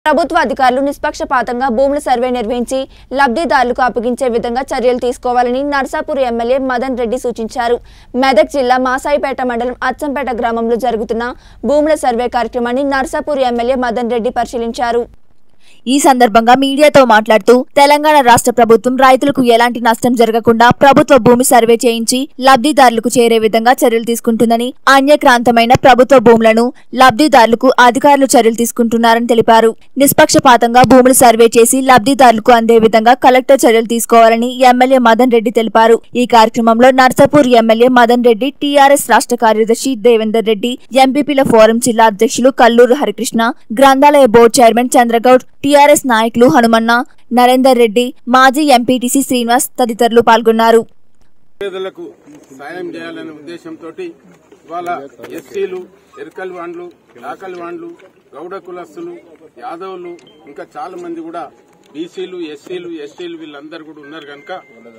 ప్రభుత్వ అధికారులు నిష్పక్షపాతంగా భూముల సర్వే నిర్వహించి లబ్ధిదారులకు అప్పగించే విధంగా చర్యలు తీసుకోవాలని నర్సాపూర్ ఎమ్మెల్యే మదన్ రెడ్డి సూచించారు మెదక్ జిల్లా మాసాయిపేట మండలం అచ్చంపేట గ్రామంలో జరుగుతున్న భూముల సర్వే కార్యక్రమాన్ని నర్సాపూర్ ఎమ్మెల్యే మదన్ రెడ్డి పరిశీలించారు ఈ సందర్భంగా మీడియాతో మాట్లాడుతూ తెలంగాణ రాష్ట్ర ప్రభుత్వం రైతులకు ఎలాంటి నష్టం జరగకుండా ప్రభుత్వ భూమి సర్వే చేయించి లబ్ధిదారులకు చేరే విధంగా చర్యలు తీసుకుంటుందని అన్యక్రాంతమైన ప్రభుత్వ భూములను లబ్ధిదారులకు అధికారులు చర్యలు తీసుకుంటున్నారని తెలిపారు నిష్పక్షపాతంగా భూములు సర్వే చేసి లబ్ధిదారులకు అందే విధంగా కలెక్టర్ చర్యలు తీసుకోవాలని ఎమ్మెల్యే మదన్ రెడ్డి తెలిపారు ఈ కార్యక్రమంలో నర్సాపూర్ ఎమ్మెల్యే మదన్ రెడ్డి టీఆర్ఎస్ రాష్ట్ర కార్యదర్శి దేవేందర్ రెడ్డి ఎంపీపీల ఫోరం జిల్లా అధ్యక్షులు కల్లూరు హరికృష్ణ గ్రంథాలయ బోర్డు చైర్మన్ చంద్రగౌడ్ టీఆర్ఎస్ నాయకులు హనుమన్న నరేందర్ రెడ్డి మాజీ ఎంపీటీసీ శ్రీనివాస్ తదితరులు పాల్గొన్నారు పేదలకు సాయం చేయాలనే ఉద్దేశంతో ఇవాళ ఎస్సీలు ఎరకల్ వాండ్లు లాకల్ వాండ్లు గౌడ కులస్తులు యాదవులు ఇంకా చాలా మంది కూడా బీసీలు ఎస్సీలు ఎస్టీలు వీళ్ళందరూ కూడా ఉన్నారు కనుక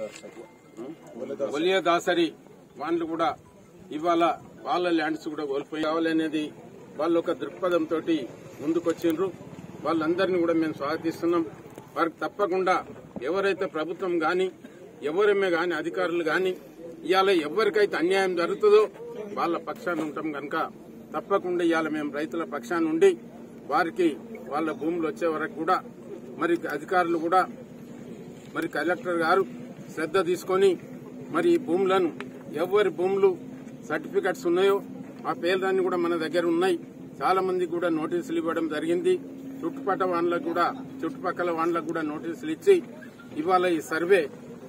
ఒలియ దాసరి వాళ్ళు కూడా ఇవాళ వాళ్ళ ల్యాండ్స్ కూడా కోల్పోయి కావాలనేది వాళ్ళు ఒక దృక్పథంతో ముందుకొచ్చిండ్రు వాళ్ళందరినీ కూడా మేము స్వాగతిస్తున్నాం వారికి తప్పకుండా ఎవరైతే ప్రభుత్వం గాని ఎవరమే గాని అధికారులు గాని ఇవాళ ఎవరికైతే అన్యాయం జరుగుతుందో వాళ్ళ పక్షాన ఉంటాం కనుక తప్పకుండా ఇవాళ మేము రైతుల పక్షాన ఉండి వారికి వాళ్ళ భూములు వచ్చే వరకు కూడా మరి అధికారులు కూడా మరి కలెక్టర్ గారు శ్రద్ధ తీసుకొని మరి ఈ భూములను ఎవరి భూములు సర్టిఫికెట్స్ ఉన్నాయో ఆ పేర్లన్నీ కూడా మన దగ్గర ఉన్నాయి చాలా మంది కూడా నోటీసులు ఇవ్వడం జరిగింది చుట్టుపక్కల వాళ్ళకు కూడా చుట్టుపక్కల వాళ్ళకు కూడా నోటీసులు ఇచ్చి ఇవాళ ఈ సర్వే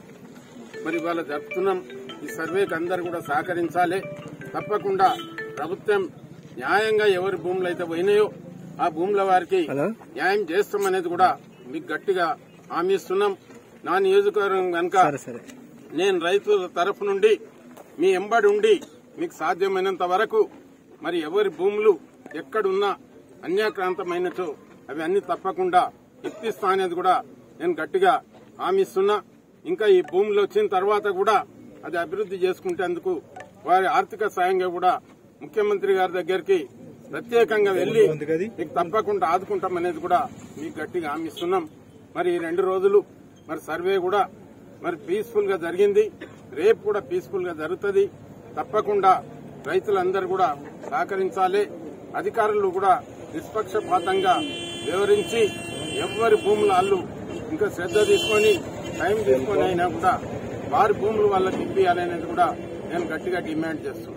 మరి ఇవాళ జరుపుతున్నాం ఈ సర్వేకి అందరు కూడా సహకరించాలి తప్పకుండా ప్రభుత్వం న్యాయంగా ఎవరి భూములు అయితే పోయినాయో ఆ భూముల వారికి న్యాయం చేస్తామనేది కూడా మీకు గట్టిగా హామీ ఇస్తున్నాం నా నియోజకవర్గం కనుక నేను రైతుల తరఫు నుండి మీ ఎంబడి ఉండి మీకు సాధ్యమైనంత వరకు మరి ఎవరి భూములు ఎక్కడున్నా అన్యాక్రాంతమైనచో అవి అన్ని తప్పకుండా ఇప్పిస్తా అనేది కూడా నేను గట్టిగా హామీ ఇస్తున్నా ఇంకా ఈ భూములు వచ్చిన తర్వాత కూడా అది అభివృద్ధి చేసుకుంటేందుకు వారి ఆర్థిక సాయంగా కూడా ముఖ్యమంత్రి గారి దగ్గరికి ప్రత్యేకంగా వెళ్లి మీకు తప్పకుండా ఆదుకుంటాం అనేది కూడా మీకు గట్టిగా హామీ ఇస్తున్నాం మరి ఈ రెండు రోజులు మరి సర్వే కూడా మరి పీస్ఫుల్ గా జరిగింది రేపు కూడా పీస్ఫుల్ గా జరుగుతుంది తప్పకుండా రైతులందరూ కూడా సహకరించాలి అధికారులు కూడా నిష్పక్షపాతంగా వివరించి ఎవరి భూముల అల్లు ఇంకా శ్రద్ధ తీసుకొని టైం తీసుకొని అయినా కూడా వారి భూములు వాళ్ళకి ఇప్పియాలనేది కూడా నేను గట్టిగా డిమాండ్ చేస్తున్నాను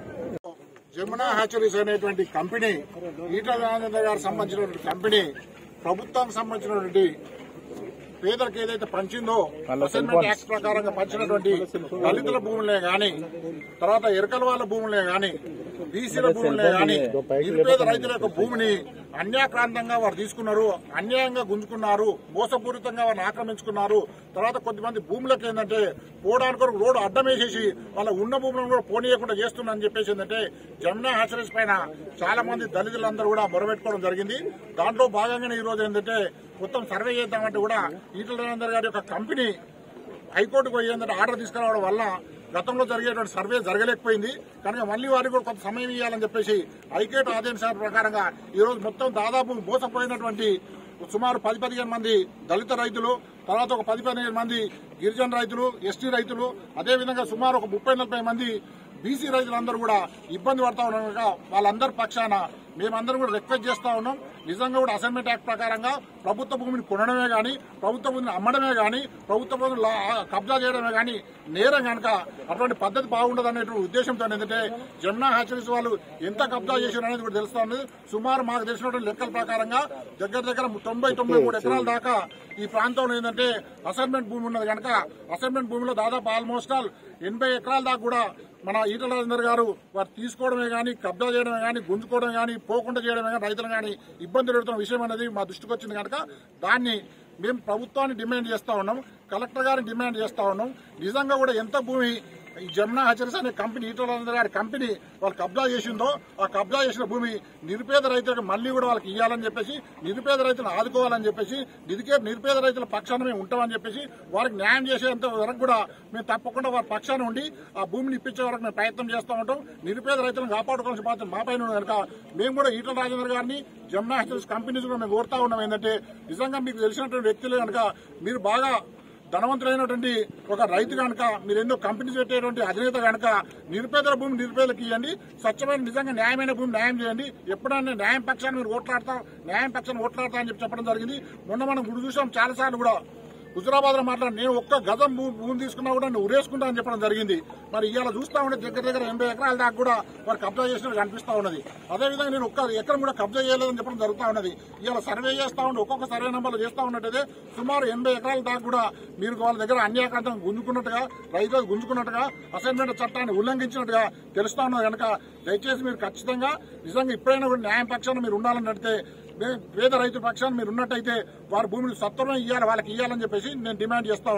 జమునా హ్యాచరీస్ అనేటువంటి కంపెనీ ఈటల రాజేంద్ర గారికి సంబంధించినటువంటి కంపెనీ ప్రభుత్వానికి సంబంధించినటువంటి పేదలకు ఏదైతే పంచిందో అసైన్మెంట్ యాక్ట్ ప్రకారంగా పంచినటువంటి దళితుల భూములే గాని తర్వాత ఎరకల వాళ్ళ భూములే గాని బీసీల భూములే గాని నిరుపేద రైతుల యొక్క భూమిని అన్యాక్రాంతంగా వారు తీసుకున్నారు అన్యాయంగా గుంజుకున్నారు మోసపూరితంగా వారిని ఆక్రమించుకున్నారు తర్వాత కొంతమంది భూములకు ఏంటంటే పోవడానికి కొరకు రోడ్డు అడ్డం వేసేసి వాళ్ళ ఉన్న భూములను కూడా పోనీయకుండా చేస్తున్నారని చెప్పేసి ఏంటంటే జమునా హ్యాచరీస్ పైన చాలా మంది దళితులందరూ కూడా మొరబెట్టుకోవడం జరిగింది దాంట్లో భాగంగానే ఈ రోజు ఏంటంటే మొత్తం సర్వే చేద్దామంటే కూడా ఈటల రాజేందర్ గారి యొక్క కంపెనీ హైకోర్టుకు పోయేందుకు ఆర్డర్ తీసుకురావడం వల్ల గతంలో జరిగేటువంటి సర్వే జరగలేకపోయింది కనుక మళ్ళీ వారికి కూడా కొంత సమయం ఇవ్వాలని చెప్పేసి హైకోర్టు ఆదేశాల ప్రకారంగా ఈ రోజు మొత్తం దాదాపు మోసపోయినటువంటి సుమారు పది పదిహేను మంది దళిత రైతులు తర్వాత ఒక పది పదిహేను మంది గిరిజన రైతులు ఎస్టీ రైతులు అదేవిధంగా సుమారు ఒక ముప్పై నలభై మంది బీసీ రైతులందరూ కూడా ఇబ్బంది పడతా ఉన్నారు కనుక వాళ్ళందరి పక్షాన మేమందరం కూడా రిక్వెస్ట్ చేస్తా ఉన్నాం నిజంగా కూడా అసైన్మెంట్ యాక్ట్ ప్రకారంగా ప్రభుత్వ భూమిని కొనడమే గాని ప్రభుత్వ భూమిని అమ్మడమే గాని ప్రభుత్వ భూమిని లా- కబ్జా చేయడమే గాని నేరం కనుక అటువంటి పద్ధతి బాగుండదు అనేటువంటి ఉద్దేశంతో ఏంటంటే జమునా హ్యాచరీస్ వాళ్ళు ఎంత కబ్జా చేశారు అనేది కూడా తెలుస్తా ఉంది సుమారు మాకు తెలిసినటువంటి లెక్కల ప్రకారంగా దగ్గర దగ్గర తొంభై తొంభై మూడు ఎకరాల దాకా ఈ ప్రాంతంలో ఏంటంటే అసైన్మెంట్ భూమి ఉన్నది కనుక అసైన్మెంట్ భూమిలో దాదాపు ఆల్మోస్ట్ ఆల్ ఎనభై ఎకరాల దాకా కూడా మన ఈటల రాజేందర్ గారు వారు తీసుకోవడమే కానీ కబ్జా చేయడమే కానీ గుంజుకోవడమే కానీ పోకుండా చేయడమే కానీ రైతులు కానీ ఇబ్బంది పెడుతున్న విషయం అనేది మా దృష్టికి వచ్చింది కనుక దాన్ని మేము ప్రభుత్వాన్ని డిమాండ్ చేస్తా ఉన్నాం కలెక్టర్ గారిని డిమాండ్ చేస్తా ఉన్నాం నిజంగా కూడా ఎంత భూమి ఈ జమునా హెచరీస్ అనే కంపెనీ ఈటల గారి కంపెనీ వాళ్ళు కబ్జా చేసిందో ఆ కబ్జా చేసిన భూమి నిరుపేద రైతులకు మళ్ళీ కూడా వాళ్ళకి ఇవ్వాలని చెప్పేసి నిరుపేద రైతులను ఆదుకోవాలని చెప్పేసి నిరుకే నిరుపేద రైతుల పక్షాన మేము ఉంటామని చెప్పేసి వారికి న్యాయం చేసేంత వరకు కూడా మేము తప్పకుండా వారి పక్షాన ఉండి ఆ భూమిని ఇప్పించే వరకు మేము ప్రయత్నం చేస్తూ ఉంటాం నిరుపేద రైతులను కాపాడుకోవాల్సిన బాధ్యత మా పైన ఉంది కనుక మేము కూడా ఈటల రాజేంద్ర గారిని జమునా హెచరీస్ కంపెనీస్ కూడా మేము కోరుతా ఉన్నాం ఏంటంటే నిజంగా మీకు తెలిసినటువంటి వ్యక్తులు కనుక మీరు బాగా ధనవంతులైనటువంటి ఒక రైతు కనుక మీరు ఎన్నో కంపెనీస్ పెట్టేటువంటి అధినేత కనుక నిరుపేదల భూమి నిరుపేదలకు ఇవ్వండి స్వచ్ఛమైన నిజంగా న్యాయమైన భూమి న్యాయం చేయండి ఎప్పుడైనా న్యాయం పక్షాన్ని మీరు ఓట్లాడతాం న్యాయం పక్షాన్ని ఓట్లాడతా అని చెప్పి చెప్పడం జరిగింది మొన్న మనం గుడి చూసాం చాలా సార్లు కూడా హుజరాబాద్ లో మాట్లాడి నేను ఒక్క గజం భూ- భూమి తీసుకున్నా కూడా నేను ఉరేసుకుంటా అని చెప్పడం జరిగింది మరి ఇవాళ చూస్తా ఉంటే దగ్గర దగ్గర ఎనభై ఎకరాల దాకా కూడా వారు కబ్జా చేసినట్టు కనిపిస్తా ఉన్నది అదేవిధంగా నేను ఒక్క ఎకరం కూడా కబ్జా చేయలేదని చెప్పడం జరుగుతా ఉన్నది ఇవాళ సర్వే చేస్తా ఉంటే ఒక్కొక్క సర్వే నెంబర్లు చేస్తా ఉన్నట్టయితే సుమారు ఎనభై ఎకరాల దాకా కూడా మీరు వాళ్ళ దగ్గర అన్యాయకాంతం గుంజుకున్నట్టుగా రైతులు గుంజుకున్నట్టుగా అసైన్మెంట్ చట్టాన్ని ఉల్లంఘించినట్టుగా తెలుస్తా ఉన్నది కనుక దయచేసి మీరు ఖచ్చితంగా నిజంగా ఇప్పుడైనా కూడా న్యాయం పక్షాన మీరు ఉండాలని నడితే పేద రైతుల పక్షాన మీరు ఉన్నట్టయితే వారి భూమిని సత్వరం ఇవ్వాలి వాళ్ళకి ఇవ్వాలని చెప్పేసి నేను డిమాండ్ చేస్తా